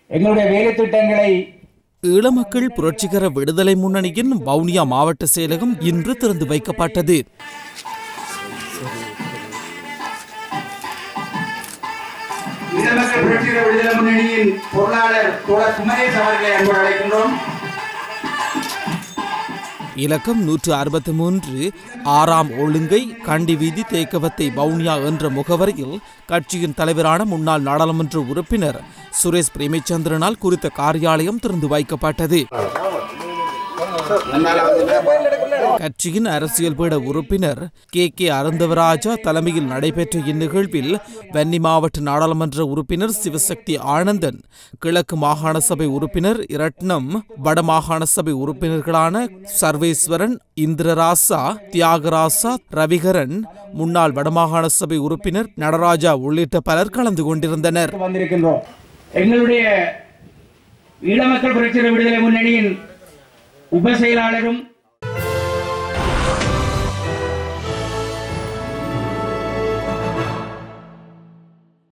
எங்களுடைய வேலை திட்டங்களை ஈழமக்கள் புரட்சிகர விடுதலை முன்னணியின் வவுனியா மாவட்ட செயலகம் இன்று திறந்து வைக்கப்பட்டது ஈழமக்கள் புரட்சிகர விடுதலை முன்னணியின் பொருளாளர் தோழர் குமரேஷ் அவர்களை அன்போடு அழைக்கின்றோம் இலக்கம் நூற்று அறுபத்தி மூன்று ஆறாம் ஒழுங்கை கண்டி வீதி தேக்கவத்தை வவுனியா என்ற முகவரியில் கட்சியின் தலைவரான முன்னாள் நாடாளுமன்ற உறுப்பினர் சுரேஷ் பிரேமச்சந்திரனால் குறித்த காரியாலயம் திறந்து வைக்கப்பட்டது கட்சியின் அரசியல் பீட உறுப்பினர் கே கே அருந்தவராஜா தலைமையில் நடைபெற்ற இந்நிகழ்வில் வன்னி மாவட்ட நாடாளுமன்ற உறுப்பினர் சிவசக்தி ஆனந்தன் கிழக்கு மாகாண சபை உறுப்பினர் இரட்னம் வடமாகாண சபை உறுப்பினர்களான சர்வேஸ்வரன் இந்திரராசா தியாகராசா ரவிகரன் முன்னாள் வடமாகாண சபை உறுப்பினர் நடராஜா உள்ளிட்ட பலர் கலந்து கொண்டிருந்தனர் வந்திருக்கின்றோம் எங்களுடைய ஈழமக்கள் புரட்சிகர விடுதலை முன்னணியின் உப செயலாளரும்